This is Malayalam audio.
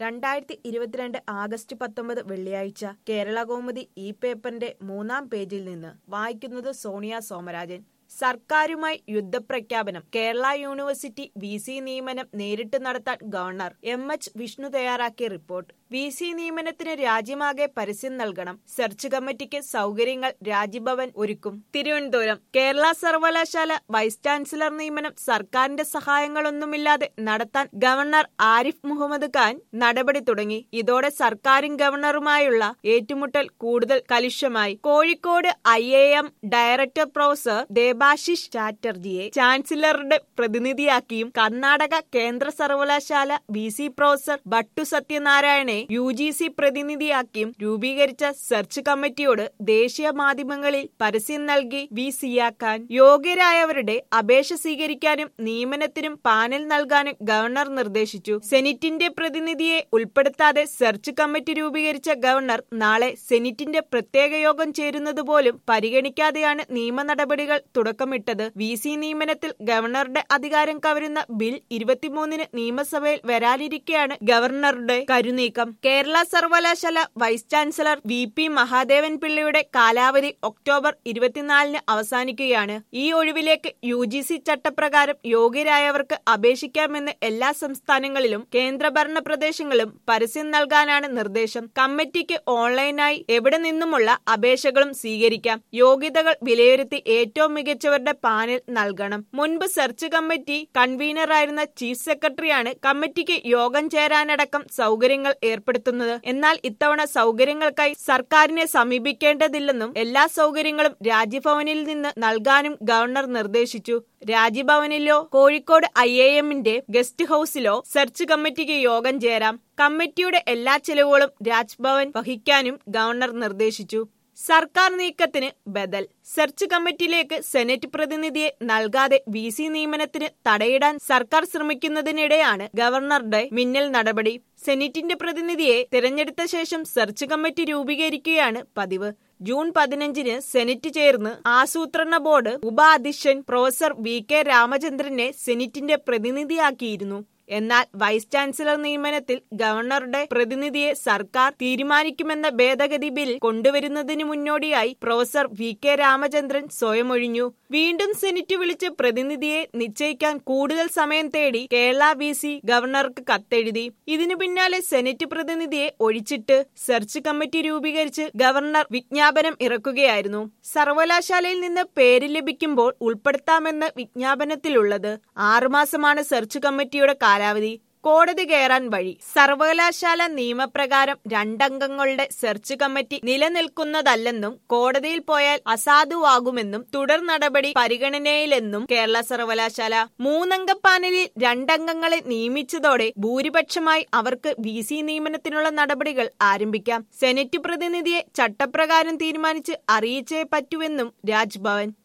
രണ്ടായിരത്തി ഇരുപത്തിരണ്ട് ആഗസ്റ്റ് പത്തൊമ്പത് വെള്ളിയാഴ്ച കേരളകൗമുദി ഈ പേപ്പറിന്റെ മൂന്നാം പേജിൽ നിന്ന് വായിക്കുന്നത് സോണിയ സോമരാജൻ സർക്കാരുമായി യുദ്ധപ്രഖ്യാപനം കേരള യൂണിവേഴ്സിറ്റി വി സി നിയമനം നേരിട്ട് നടത്താൻ ഗവർണർ എം എച്ച് വിഷ്ണു തയ്യാറാക്കിയ റിപ്പോർട്ട് വി സി നിയമനത്തിന് രാജ്യമാകെ പരസ്യം നൽകണം സെർച്ച് കമ്മിറ്റിക്ക് സൗകര്യങ്ങൾ രാജ്ഭവൻ ഒരുക്കും തിരുവനന്തപുരം കേരള സർവകലാശാല വൈസ് ചാൻസലർ നിയമനം സർക്കാരിന്റെ സഹായങ്ങളൊന്നുമില്ലാതെ നടത്താൻ ഗവർണർ ആരിഫ് മുഹമ്മദ് ഖാൻ നടപടി തുടങ്ങി ഇതോടെ സർക്കാരും ഗവർണറുമായുള്ള ഏറ്റുമുട്ടൽ കൂടുതൽ കലുഷ്യമായി Kozhikode I I M director professor Debashish ചാറ്റർജിയെ ചാൻസലറുടെ പ്രതിനിധിയാക്കിയും കർണാടക കേന്ദ്ര സർവകലാശാല വി സി പ്രൊഫസർ ഭട്ടു സത്യനാരായണെ യു ജി സി പ്രതിനിധിയാക്കിയും രൂപീകരിച്ച സെർച്ച് കമ്മിറ്റിയോട് ദേശീയ മാധ്യമങ്ങളിൽ പരസ്യം നൽകി വി സിയാക്കാൻ യോഗ്യരായവരുടെ അപേക്ഷ സ്വീകരിക്കാനും നിയമനത്തിനും പാനൽ നൽകാനും ഗവർണർ നിർദ്ദേശിച്ചു സെനറ്റിന്റെ പ്രതിനിധിയെ ഉൾപ്പെടുത്താതെ സെർച്ച് കമ്മിറ്റി രൂപീകരിച്ച ഗവർണർ നാളെ സെനറ്റിന്റെ പ്രത്യേക യോഗം ചേരുന്നത് പോലും പരിഗണിക്കാതെയാണ് നിയമ നടപടികൾ തുടക്കമിട്ടത് വി സി നിയമനത്തിൽ ഗവർണറുടെ അധികാരം കവരുന്ന ബിൽ ഇരുപത്തിമൂന്നിന് നിയമസഭയിൽ വരാനിരിക്കെയാണ് ഗവർണറുടെ കരുനീക്കം കേരള സർവകലാശാല vice chancellor V P Mahadevan പിള്ളയുടെ കാലാവധി ഒക്ടോബർ ഇരുപത്തിനാലിന് അവസാനിക്കുകയാണ് ഈ ഒഴിവിലേക്ക് യു ജി സി ചട്ടപ്രകാരം യോഗ്യരായവർക്ക് അപേക്ഷിക്കാമെന്ന് എല്ലാ സംസ്ഥാനങ്ങളിലും കേന്ദ്രഭരണ പ്രദേശങ്ങളും പരസ്യം നൽകാനാണ് നിർദ്ദേശം കമ്മിറ്റിക്ക് ഓൺലൈനായി എവിടെ നിന്നുമുള്ള അപേക്ഷകളും സ്വീകരിക്കാം യോഗ്യതകൾ വിലയിരുത്തി ഏറ്റവും മികച്ചവരുടെ പാനൽ നൽകണം മുൻപ് സെർച്ച് കമ്മിറ്റി കൺവീനറായിരുന്ന ചീഫ് സെക്രട്ടറിയാണ് കമ്മിറ്റിക്ക് യോഗം ചേരാനടക്കം സൗകര്യങ്ങൾ ഏർപ്പെടുത്തുന്നത് എന്നാൽ ഇത്തവണ സൗകര്യങ്ങൾക്കായി സർക്കാരിനെ സമീപിക്കേണ്ടതില്ലെന്നും എല്ലാ സൗകര്യങ്ങളും രാജ്ഭവനിൽ നിന്ന് നൽകാനും ഗവർണർ നിർദ്ദേശിച്ചു രാജ്ഭവനിലോ കോഴിക്കോട് ഐ എ എമ്മിന്റെ ഗസ്റ്റ് ഹൌസിലോ സെർച്ച് കമ്മിറ്റിക്ക് യോഗം ചേരാം കമ്മിറ്റിയുടെ എല്ലാ ചെലവുകളും രാജ്ഭവൻ വഹിക്കാനും ഗവർണർ നിർദ്ദേശിച്ചു സർക്കാർ നീക്കത്തിന് ബദൽ സെർച്ച് കമ്മിറ്റിയിലേക്ക് സെനറ്റ് പ്രതിനിധിയെ നൽകാതെ വി സി നിയമനത്തിന് തടയിടാൻ സർക്കാർ ശ്രമിക്കുന്നതിനിടെയാണ് ഗവർണറുടെ മിന്നൽ നടപടി സെനറ്റിന്റെ പ്രതിനിധിയെ തിരഞ്ഞെടുത്ത ശേഷം സെർച്ച് കമ്മിറ്റി രൂപീകരിക്കുകയാണ് പതിവ് ജൂൺ പതിനഞ്ചിന് സെനറ്റ് ചേർന്ന് ആസൂത്രണ ബോർഡ് ഉപാധ്യക്ഷൻ പ്രൊഫസർ വി കെ രാമചന്ദ്രനെ സെനറ്റിന്റെ പ്രതിനിധിയാക്കിയിരുന്നു എന്നാൽ വൈസ് ചാൻസലർ നിയമനത്തിൽ ഗവർണറുടെ പ്രതിനിധിയെ സർക്കാർ തീരുമാനിക്കുമെന്ന ഭേദഗതി ബിൽ കൊണ്ടുവരുന്നതിന് മുന്നോടിയായി പ്രൊഫസർ വി കെ രാമചന്ദ്രൻ സ്വയമൊഴിഞ്ഞു വീണ്ടും സെനറ്റ് വിളിച്ച് പ്രതിനിധിയെ നിശ്ചയിക്കാൻ കൂടുതൽ സമയം തേടി കേരള വി സി ഗവർണർക്ക് കത്തെഴുതി ഇതിനു പിന്നാലെ സെനറ്റ് പ്രതിനിധിയെ ഒഴിച്ചിട്ട് സെർച്ച് കമ്മിറ്റി രൂപീകരിച്ച് ഗവർണർ വിജ്ഞാപനം ഇറക്കുകയായിരുന്നു സർവകലാശാലയിൽ നിന്ന് പേര് ലഭിക്കുമ്പോൾ ഉൾപ്പെടുത്താമെന്ന് വിജ്ഞാപനത്തിലുള്ളത് ആറുമാസമാണ് സെർച്ച് കമ്മിറ്റിയുടെ കാലാവധി കോടതി കയറാൻ വഴി സർവകലാശാല നിയമപ്രകാരം രണ്ടംഗങ്ങളുടെ സെർച്ച് കമ്മിറ്റി നിലനിൽക്കുന്നതല്ലെന്നും കോടതിയിൽ പോയാൽ അസാധുവാകുമെന്നും തുടർ നടപടി പരിഗണനയിലെന്നും കേരള സർവകലാശാല മൂന്നംഗ പാനലിൽ രണ്ടംഗങ്ങളെ നിയമിച്ചതോടെ ഭൂരിപക്ഷമായി അവർക്ക് വി സി നിയമനത്തിനുള്ള നടപടികൾ ആരംഭിക്കാം സെനറ്റ് പ്രതിനിധിയെ ചട്ടപ്രകാരം തീരുമാനിച്ച് അറിയിച്ചേ പറ്റുവെന്നും രാജ്ഭവൻ